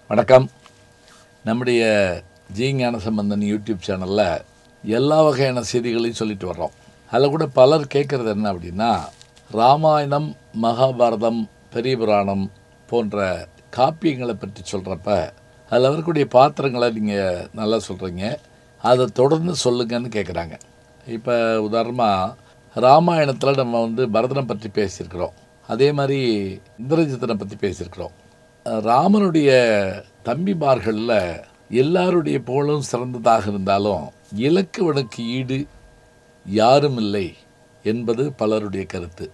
வணக்கம் நம்முடைய ஜி ஞான சம்பந்தன் யூடியூப் சேனலில் எல்லா வகையான செய்திகளையும் சொல்லிட்டு வர்றோம் அதில் கூட பலர் கேட்குறது என்ன அப்படின்னா ராமாயணம் மகாபாரதம் பெரிய புராணம் போன்ற காப்பியங்களை பற்றி சொல்கிறப்ப அதில் வரக்கூடிய பாத்திரங்களை நீங்கள் நல்லா சொல்கிறீங்க அதை தொடர்ந்து சொல்லுங்கன்னு கேட்குறாங்க இப்போ உதாரணமாக ராமாயணத்தில் நம்ம வந்து பரதனை பற்றி பேசியிருக்கிறோம் அதே மாதிரி இந்திரஜித்தனை பற்றி பேசியிருக்கிறோம் ராமனுடைய தம்பிமார்களில் எல்லாருடைய புகழும் சிறந்ததாக இருந்தாலும் இலக்குவனுக்கு ஈடு யாரும் இல்லை என்பது பலருடைய கருத்து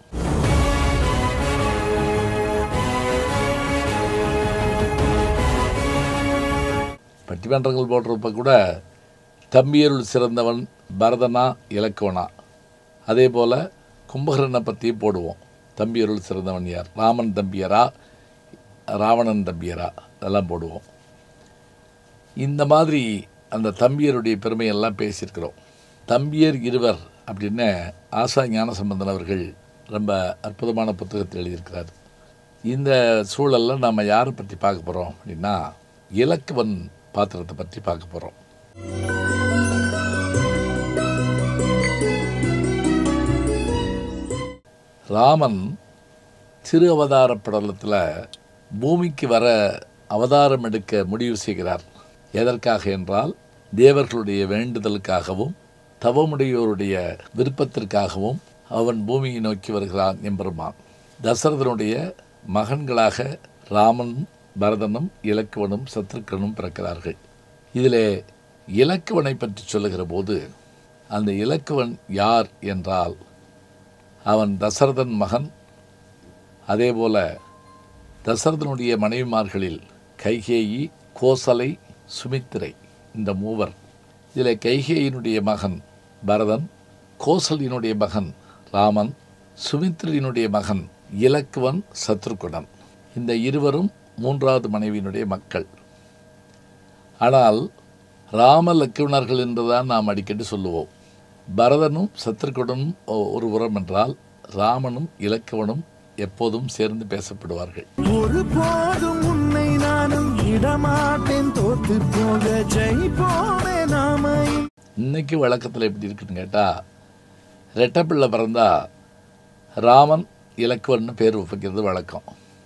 பட்டிமன்றங்கள் போடுறப்ப கூட தம்பியருள் சிறந்தவன் பரதனா இலக்குவனா அதே போல் கும்பகரனை பற்றியும் போடுவோம் தம்பியருள் சிறந்தவன் யார் ராமன் தம்பியரா ராவணன் தம்பியரா அதெல்லாம் போடுவோம் இந்த மாதிரி அந்த தம்பியருடைய பெருமையெல்லாம் பேசியிருக்கிறோம் தம்பியர் இருவர் அப்படின்னு ஆசா ஞானசம்பந்தன் அவர்கள் ரொம்ப அற்புதமான புத்தகத்தில் எழுதியிருக்கிறார் இந்த சூழலில் நாம் யாரை பற்றி பார்க்க போகிறோம் அப்படின்னா இலக்குவன் பாத்திரத்தை பற்றி பார்க்க போகிறோம் ராமன் திரு அவதார படலத்தில் பூமிக்கு வர அவதாரம் எடுக்க முடிவு செய்கிறார் எதற்காக என்றால் தேவர்களுடைய வேண்டுதலுக்காகவும் தவமுடையோருடைய விருப்பத்திற்காகவும் அவன் பூமியை நோக்கி வருகிறான் எம்பெருமான் தசரதனுடைய மகன்களாக ராமன் பரதனும் இலக்குவனும் சத்ருக்கனும் பிறக்கிறார்கள் இதிலே இலக்குவனை பற்றி சொல்லுகிற போது அந்த இலக்குவன் யார் என்றால் அவன் தசரதன் மகன் அதேபோல தசரதனுடைய மனைவிமார்களில் கைகேயி கோசலை சுமித்திரை இந்த மூவர் இதில் கைகேயினுடைய மகன் பரதன் கோசலினுடைய மகன் ராமன் சுமித்திரையினுடைய மகன் இலக்குவன் சத்ருகுணன் இந்த இருவரும் மூன்றாவது மனைவியினுடைய மக்கள் ஆனால் ராம லக்குவணர்கள் என்றுதான் நாம் அடிக்கடி சொல்லுவோம் பரதனும் சத்ருகுடனும் ஒரு உரம் என்றால் ராமனும் இலக்குவனும் எப்போதும் சேர்ந்து பேசப்படுவார்கள் ஒரு போதும் உன்னை நானும் இடமாட்டேன் தோத்து போக ஜெயிப்போமே நாம இன்னைக்கு வழக்கத்தில் எப்படி இருக்குன்னு கேட்டால் ரெட்டப்பிள்ளை பிறந்தா ராமன் இலக்குவன்னு பேர் வைக்கிறது வழக்கம்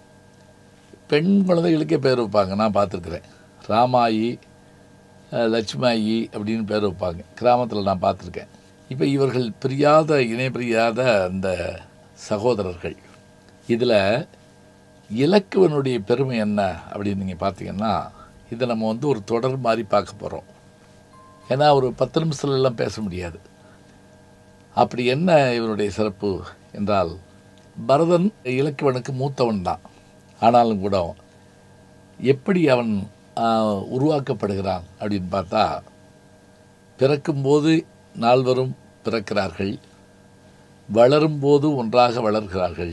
பெண் குழந்தைகளுக்கே பேர் வைப்பாங்க நான் பார்த்துருக்குறேன் ராமாயி அஹ், லட்சுமாயி அப்படின்னு பேர் வைப்பாங்க கிராமத்தில் நான் பார்த்துருக்கேன் இப்போ இவர்கள் பிரியாத இணை பிரியாத அந்த சகோதரர்கள் இதில் இலக்குவனுடைய பெருமை என்ன அப்படின்னு நீங்கள் பார்த்தீங்கன்னா இதை நம்ம வந்து ஒரு தொடர் மாதிரி பார்க்க போகிறோம் ஏன்னா ஒரு பத்து நிமிஷத்துல எல்லாம் பேச முடியாது அப்படி என்ன இவனுடைய சிறப்பு என்றால் பரதன் இலக்குவனுக்கு மூத்தவன் தான் ஆனாலும் கூட எப்படி அவன் ஆஹ், உருவாக்கப்படுகிறான் அப்படின்னு பார்த்தா பிறக்கும்போது நால்வரும் பிறக்கிறார்கள் வளரும்போது ஒன்றாக வளர்கிறார்கள்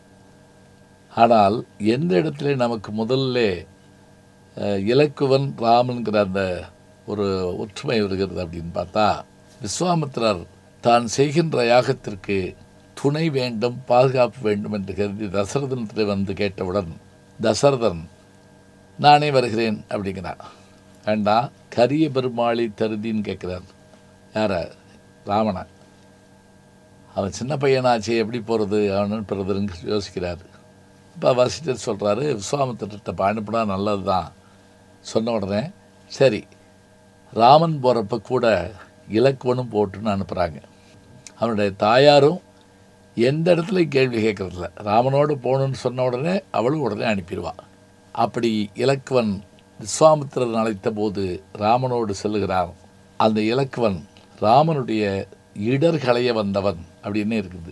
ஆனால் எந்த இடத்துல நமக்கு முதல்ல அஹ், இலக்குவன் ராமன்கிற அந்த ஒரு ஒற்றுமை வருகிறது அப்படின்னு பார்த்தா விஸ்வாமித்திரர் தான் செய்கின்ற யாகத்திற்கு துணை வேண்டும் பாதுகாப்பு வேண்டும் என்று கருதி தசரதனத்தில் வந்து கேட்டவுடன் தசரதன் நானே வருகிறேன் அப்படிங்கிறான் வேண்டாம் கரிய பெருமாளி தருதின்னு கேட்குறார் யார ராவணன் அவன் சின்ன பையனாச்சே எப்படி போகிறது அவனு பிறதுன்னு யோசிக்கிறார் இப்போ வசிட்டர் சொல்கிறாரு விஸ்வாமித்திரத்தை அனுப்புனா நல்லது தான் சொன்ன உடனே சரி ராமன் போகிறப்ப கூட இலக்குவனும் போட்டுன்னு அனுப்புகிறாங்க அவனுடைய தாயாரும் எந்த இடத்துலையும் கேள்வி கேட்கறதில்ல ராமனோடு போகணுன்னு சொன்ன உடனே அவளும் உடனே அனுப்பிடுவாள் அப்படி இலக்குவன் விஸ்வாமித்திரன் அழைத்த போது ராமனோடு செல்லுகிறான் அந்த இலக்குவன் ராமனுடைய இடர்களைய வந்தவன் அப்படின்னு இருக்குது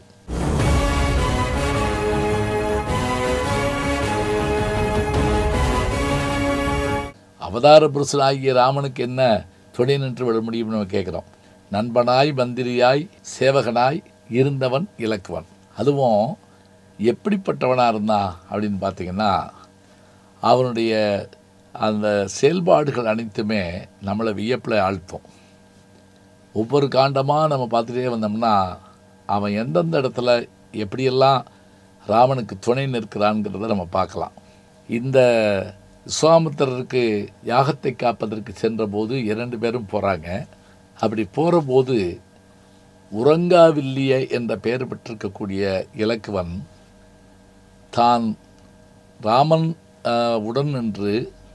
அவதார புருஷனாகிய ராமனுக்கு என்ன துணை நின்று விட முடியும்னு நம்ம கேட்குறோம் நண்பனாய் மந்திரியாய் சேவகனாய் இருந்தவன் இலக்குவன் அதுவும் எப்படிப்பட்டவனாக இருந்தான் அப்படின்னு பார்த்தீங்கன்னா அவனுடைய அந்த செயல்பாடுகள் அனைத்துமே நம்மளை வியப்பில் ஆழ்த்தும் ஒவ்வொரு காண்டமாக நம்ம பார்த்துட்டே வந்தோம்னா அவன் எந்தெந்த இடத்துல எப்படியெல்லாம் ராமனுக்கு துணை நிற்கிறான்ங்கிறத நம்ம பார்க்கலாம் இந்த விஸ்வாமித்திரருக்கு யாகத்தை காப்பதற்கு சென்றபோது இரண்டு பேரும் போகிறாங்க அப்படி போகிற போது உறங்காவில்லிய என்ற பெயர் பெற்றிருக்கக்கூடிய இலக்குவன் தான் ராமன் ஆஹ், உடன் நின்று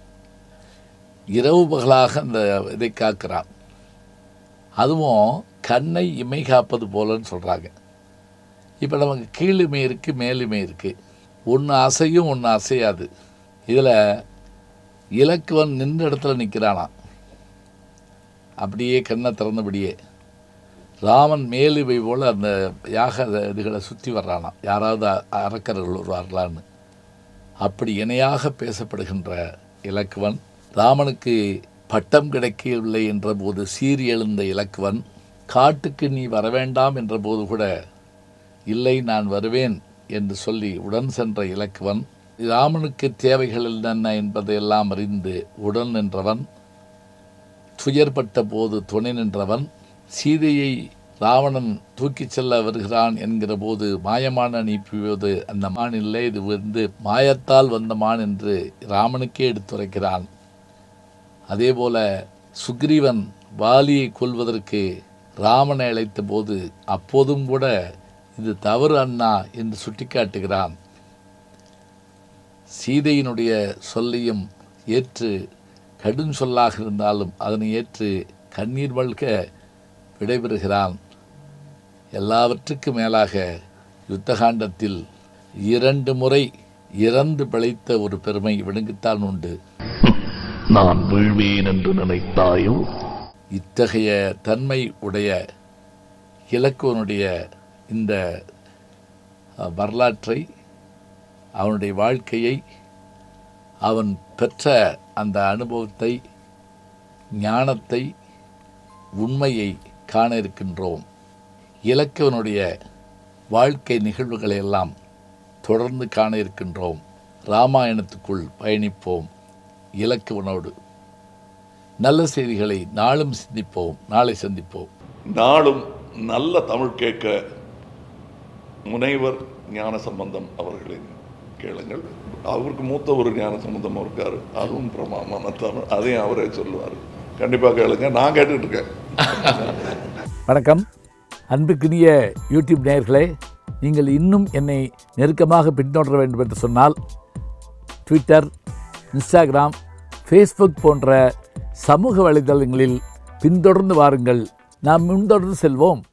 இரவு பகலாக அந்த இதை காக்கிறான் அதுவும் கண்ணை இமை காப்பது போலன்னு சொல்கிறாங்க இப்போ நமக்கு கீழுமை இருக்குது மேலுமை இருக்குது ஒன்று அசையும் ஒன்று அசையாது இதில் இலக்குவன் நின்ற இடத்துல நிற்கிறானாம் அப்படியே கண்ணை திறந்தபடியே ராமன் மேலுவை போல் அந்த யாக இதுகளை சுற்றி வர்றானாம் யாராவது அ- அரக்கர்கள் வருவார்களான்னு அப்படி இணையாக பேசப்படுகின்ற இலக்குவன் ராமனுக்கு பட்டம் கிடைக்கவில்லை என்ற போது சீறி எழுந்த இலக்குவன் காட்டுக்கு நீ வரவேண்டாம் என்ற போது கூட இல்லை நான் வருவேன் என்று சொல்லி உடன் சென்ற இலக்குவன் ராமனுக்கு தேவைகள் என்ன என்பதையெல்லாம் அறிந்து உடன் நின்றவன் துயர்பட்ட போது துணை நின்றவன் சீதையை ராவணன் தூக்கிச் செல்ல வருகிறான் என்கிற போது மாயமான் அனுப்பியது அந்த மான் இல்லை இது வந்து மாயத்தால் வந்த மான் என்று ராமனுக்கே எடுத்துரைக்கிறான் அதேபோல சுக்ரீவன் வாலியை கொல்வதற்கு ராமனை அழைத்த போது அப்போதும் கூட இது தவறு அண்ணா என்று சுட்டிக்காட்டுகிறான் சீதையினுடைய சொல்லையும் ஏற்று கடும் சொல்லாக இருந்தாலும் அதனை ஏற்று கண்ணீர் மல்க விடைபெறுகிறான் எல்லாவற்றுக்கும் மேலாக யுத்தகாண்டத்தில் இரண்டு முறை இறந்து பிழைத்த ஒரு பெருமை இவனுக்குத்தான் உண்டு நான் வீழ்வேன் என்று நினைத்தாயோ இத்தகைய தன்மை உடைய இலக்குவனுடைய இந்த அஹ், வரலாற்றை அவனுடைய வாழ்க்கையை அவன் பெற்ற அந்த அனுபவத்தை ஞானத்தை உண்மையை காண இருக்கின்றோம் இலக்குவனுடைய வாழ்க்கை நிகழ்வுகளை எல்லாம் தொடர்ந்து காண இருக்கின்றோம் ராமாயணத்துக்குள் பயணிப்போம் இலக்குவனோடு நல்ல செய்திகளை நாளும் சிந்திப்போம் நாளை சந்திப்போம் நாளும் நல்ல தமிழ் கேட்க முனைவர் ஞான சம்பந்தம் அவர்களின் கேளுங்கள் அவருக்கு மூத்த ஒரு ஞான சம்பந்தம் இருக்காரு அதுவும் பிரமாமான தமிழ் அதையும் அவரே சொல்லுவார் கண்டிப்பாக கேளுங்க நான் கேட்டுட்டு இருக்கேன் வணக்கம் அன்புக்குரிய யூடியூப் நேயர்களே நீங்கள் இன்னும் என்னை நெருக்கமாக பின்தொடர வேண்டும் என்று சொன்னால் ட்விட்டர் இன்ஸ்டாகிராம் ஃபேஸ்புக் போன்ற சமூக வலைதளங்களில் பின்தொடர்ந்து வாருங்கள் நாம் முன்தொடர்ந்து செல்வோம்